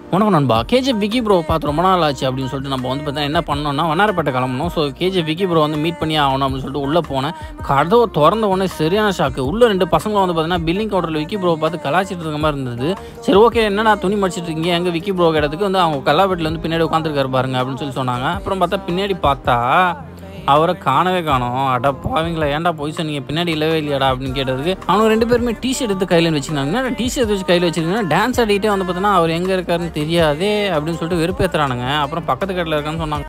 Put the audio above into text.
வணக்கம் நண்பா KGF Vicky bro பார்த்து ரொம்ப நாள் ஆச்சு அப்படின்னு சொல்லிட்டு நம்ம வந்து பார்த்தா என்ன பண்ணோம்னா வண்ணாரப்பேட்டை கிளம்பணும் ஸோ கேஜிஎஃப் விக்கி ப்ரோ வந்து மீட் பண்ணி ஆகணும் அப்படின்னு சொல்லிட்டு உள்ளே போனேன் கதவை திறந்த உடனே சரியான ஷாக்கு உள்ள ரெண்டு பசங்களும் வந்து பார்த்தீங்கன்னா பில்லிங் கவுண்டரில் விக்கி ப்ரோ பார்த்து கலாச்சிட்டு இருக்க மாதிரி இருந்தது சரி ஓகே என்னடா துணி மடிச்சிட்டு இருக்கீங்க எங்கள் விக்கி ப்ரோ இடத்துக்கு வந்து அவங்க கல்லாப்பேட்டில் வந்து பின்னாடி உட்காந்துருக்காரு பாருங்க அப்படின்னு சொல்லி சொன்னாங்க அப்புறம் பார்த்தா பின்னாடி பார்த்தா அவரை காணவே காணோம் அட பாவீங்களா ஏன்டா போய் சொன்னீங்க பின்னாடி இல்லவே இல்லையாடா அப்படின்னு கேட்டதுக்கு அவங்க ரெண்டு பேருமே டிஷர்ட் எடுத்து கையில் வச்சுருந்தாங்க என்ன டிஷர்ட் வச்சு கையில் வச்சிருக்கீங்கன்னா டான்ஸ் ஆடிட்டே வந்து பார்த்தீங்கன்னா அவர் எங்கே இருக்காருன்னு தெரியாதே அப்படின்னு சொல்லிட்டு வெறுப்பேற்றுறானுங்க அப்புறம் பக்கத்து கடையில் இருக்கான்னு சொன்னாங்க